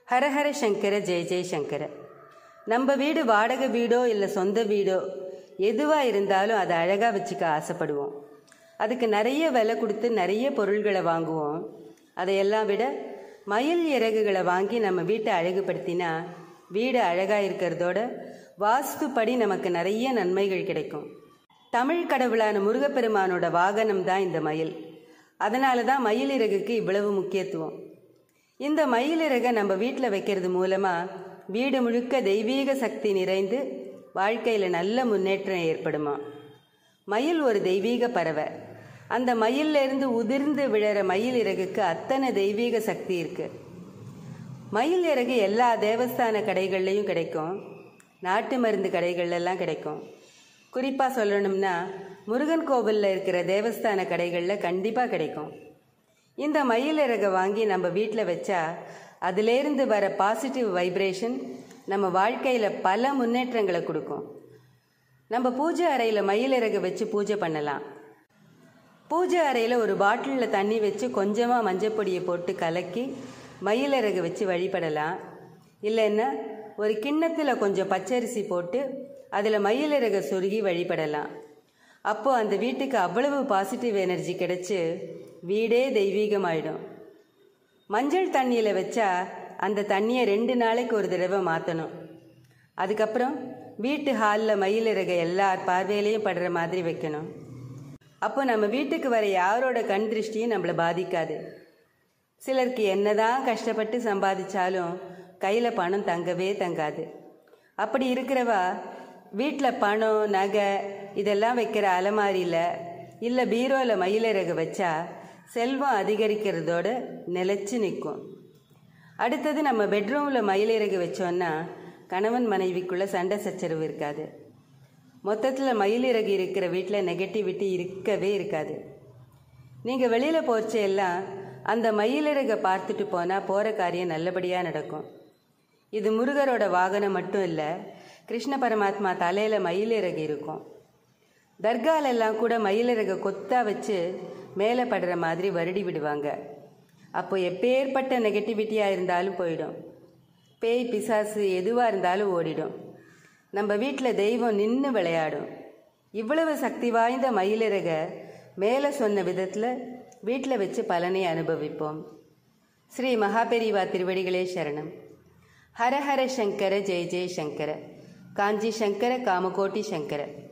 ஹரஹர சங்கர ஜெய ஜெய சங்கர நம்ம வீடு வாடகை வீடோ இல்லை சொந்த வீடோ எதுவாக இருந்தாலும் அதை அழகாக வச்சுக்க ஆசைப்படுவோம் அதுக்கு நிறைய விலை கொடுத்து நிறைய பொருள்களை வாங்குவோம் அதையெல்லாம் விட மயில் இறகுகளை வாங்கி நம்ம வீட்டை அழகுபடுத்தினா வீடு அழகாக இருக்கிறதோட வாஸ்துப்படி நமக்கு நிறைய நன்மைகள் கிடைக்கும் தமிழ் கடவுளான முருகப்பெருமானோட வாகனம் தான் இந்த மயில் அதனால தான் மயில் இறகுக்கு இவ்வளவு முக்கியத்துவம் இந்த மயிலிறகை நம்ம வீட்டில் வைக்கிறது மூலமாக வீடு முழுக்க தெய்வீக சக்தி நிறைந்து வாழ்க்கையில் நல்ல முன்னேற்றம் ஏற்படுமா மயில் ஒரு தெய்வீக பறவை அந்த மயில்ல இருந்து உதிர்ந்து விழற மயில் இறகுக்கு அத்தனை தெய்வீக சக்தி இருக்கு மயில் இறகு எல்லா தேவஸ்தான கடைகள்லையும் கிடைக்கும் நாட்டு மருந்து கடைகள்லாம் கிடைக்கும் குறிப்பாக சொல்லணும்னா முருகன் கோவிலில் இருக்கிற தேவஸ்தான கடைகளில் கண்டிப்பாக கிடைக்கும் இந்த மயில் இறகை வாங்கி நம்ம வீட்டில் வச்சா அதிலேருந்து வர பாசிட்டிவ் வைப்ரேஷன் நம்ம வாழ்க்கையில் பல முன்னேற்றங்களை கொடுக்கும் நம்ம பூஜை அறையில் மயில் இறகை வச்சு பூஜை பண்ணலாம் பூஜை அறையில் ஒரு பாட்டிலில் தண்ணி வச்சு கொஞ்சமாக மஞ்சப்பொடியை போட்டு கலக்கி மயில் இறகு வச்சு வழிபடலாம் இல்லைன்னா ஒரு கிண்ணத்தில் கொஞ்சம் பச்சரிசி போட்டு அதில் மயில் இறகை சொருகி வழிபடலாம் அப்போது அந்த வீட்டுக்கு அவ்வளவு பாசிட்டிவ் எனர்ஜி கிடைச்சு வீடே தெய்வீகமாயிடும் மஞ்சள் தண்ணியில் வச்சா அந்த தண்ணியை ரெண்டு நாளைக்கு ஒரு தடவை மாற்றணும் அதுக்கப்புறம் வீட்டு ஹாலில் மயில் இறகை எல்லார் பார்வையிலையும் படுற மாதிரி வைக்கணும் அப்போ நம்ம வீட்டுக்கு வர யாரோட கண் திருஷ்டியும் நம்மளை பாதிக்காது சிலருக்கு என்னதான் கஷ்டப்பட்டு சம்பாதிச்சாலும் கையில் பணம் தங்கவே தங்காது அப்படி இருக்கிறவா வீட்டில் பணம் நகை இதெல்லாம் வைக்கிற அலமாரியில் இல்லை பீரோவில் மயிலிறகு வச்சா செல்வம் அதிகரிக்கிறதோட நிலைச்சு நிற்கும் அடுத்தது நம்ம பெட்ரூமில் மயிலிறகு வச்சோன்னா கணவன் மனைவிக்குள்ளே சண்டை சச்சரவு இருக்காது மொத்தத்தில் மயிலிறகு இருக்கிற வீட்டில் நெகட்டிவிட்டி இருக்கவே இருக்காது நீங்கள் வெளியில் போச்செல்லாம் அந்த மயிலிறகை பார்த்துட்டு போனால் போகிற காரியம் நல்லபடியாக நடக்கும் இது முருகரோட வாகனம் மட்டும் இல்லை கிருஷ்ண பரமாத்மா தலையில் மயிலிறகு இருக்கும் தர்காலெல்லாம் கூட மயிலிறகை கொத்தா வச்சு மேலே படுற மாதிரி வருடி விடுவாங்க அப்போ எப்பேற்பட்ட நெகட்டிவிட்டியாக இருந்தாலும் போயிடும் பேய் பிசாசு எதுவாக இருந்தாலும் ஓடிடும் நம்ம வீட்டில் தெய்வம் நின்று விளையாடும் இவ்வளவு சக்தி வாய்ந்த மயிலிறக மேலே சொன்ன விதத்தில் வீட்டில் வச்சு பலனை அனுபவிப்போம் ஸ்ரீ மகாபெரிவா திருவடிகளே சரணம் ஹர ஹர சங்கர ஜெய ஜெய சங்கர காஞ்சி சங்கர காமகோட்டி சங்கர